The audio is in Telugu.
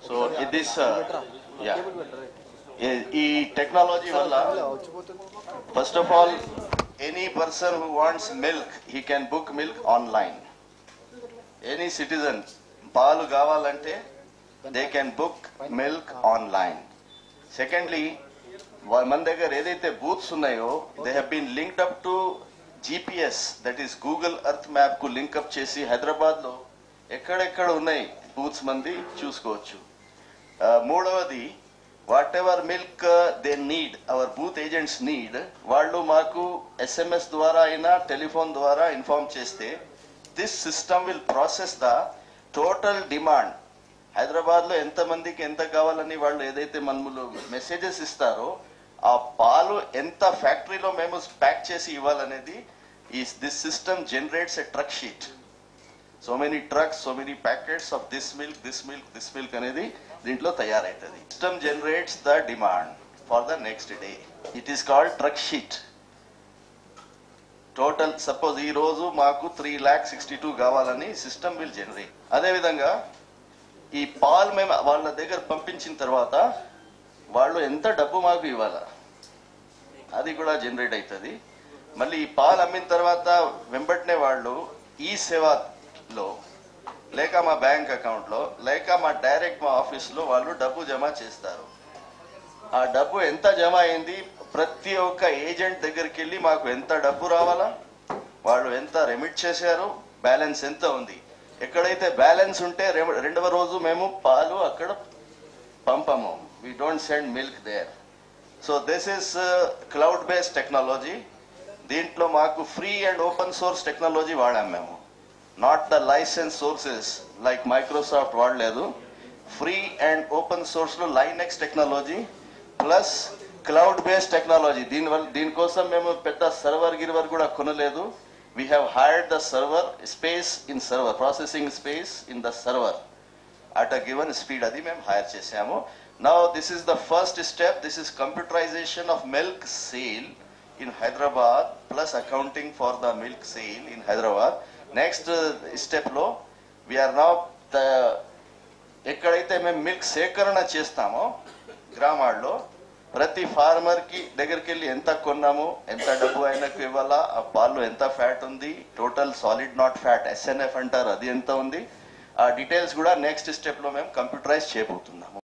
సో దిస్ యా ఈ టెక్నాలజీ వల్ల first of all any person who wants milk he can book milk online any citizen పాలు కావాలంటే they can book milk online secondly మన దగ్గర ఏదైతే బూత్స్ ఉన్నాయో they have been linked up to GPS that is Google Earth map కు లింక్అప్ చేసి హైదరాబాద్ లో ఎక్కడెక్కడ ఉన్నాయి బూత్స్ మంది చూసుకోవచ్చు ఆ, మూడవది whatever milk they need our booth agents need వాళ్ళు మాకు ఎస్ఎంఎస్ ద్వారా అయినా టెలిఫోన్ ద్వారా ఇన్ఫార్మ్ చేస్తే this system will process the total demand Hyderabad లో ఎంత మందికి ఎంత కావాలని వాళ్ళు ఏదైతే మనములు మెసేజెస్ ఇస్తారో ఆ పాలు ఎంత ఫ్యాక్టరీలో మేము ప్యాక్ చేసి ఇవ్వాలనేది ఈ this system generates a truck sheet so many trucks so many packets of this milk this milk this milk అనేది దీంట్లో తయారవుతుంది system generates the demand for the next day it is called truck sheet total suppose ఈ రోజు మాకు త్రీ ల్యాక్ సిక్స్టీ టూ కావాలని సిస్టమ్ విల్ జనరేట్ అదే విధంగా ఈ పాల్ మేము వాళ్ళ దగ్గర పంపించిన తర్వాత వాళ్ళు ఎంత డబ్బు మాకు ఇవ్వాలా అది కూడా జనరేట్ అవుతుంది మళ్ళీ ఈ పాలు అమ్మిన తర్వాత వెంబటనే వాళ్ళు ఈ సేవలో లేక మా బ్యాంక్ అకౌంట్లో లేక మా డైరెక్ట్ మా ఆఫీస్లో వాళ్ళు డబ్బు జమ చేస్తారు ఆ డబ్బు ఎంత జమ అయింది ప్రతి ఒక్క ఏజెంట్ దగ్గరికి వెళ్ళి మాకు ఎంత డబ్బు రావాలా వాళ్ళు ఎంత రెమిట్ చేశారు బ్యాలెన్స్ ఎంత ఉంది ఎక్కడైతే బ్యాలెన్స్ ఉంటే రెం- రెండవ రోజు మేము పాలు అక్కడ పంపము we don't send milk there so this is cloud based technology దీంట్లో మాకు free and open source technology వాడాం మేము not the license sources like Microsoft వాడలేదు ఫ్రీ అండ్ ఓపెన్ సోర్స్ లో Linux technology plus cloud based technology దీనివల్ల దీనికోసం మేము పెద్ద సర్వర్ గిర్వర్ కూడా కొనలేదు we have hired the server space in server processing space in the server at a given speed అది మేము హైర్ చేసాము now this is the first step this is computerisation of milk sale in Hyderabad plus accounting for the milk sale in Hyderabad next step లో వీఆర్ నౌ ద ఎక్కడైతే మేము మిల్క్ సేకరణ చేస్తామో గ్రామాల్లో ప్రతి ఫార్మర్ కి దగ్గరికి వెళ్ళి ఎంత కొన్నాము ఎంత డబ్బు ఆయనకు ఇవ్వాలా ఆ పాలు ఎంత ఫ్యాట్ ఉంది total solid not fat SNF అంటారు అది ఎంత ఉంది ఆ డీటెయిల్స్ కూడా నెక్స్ట్ స్టెప్ లో మేము కంప్యూటరైజ్ చేయబోతున్నాము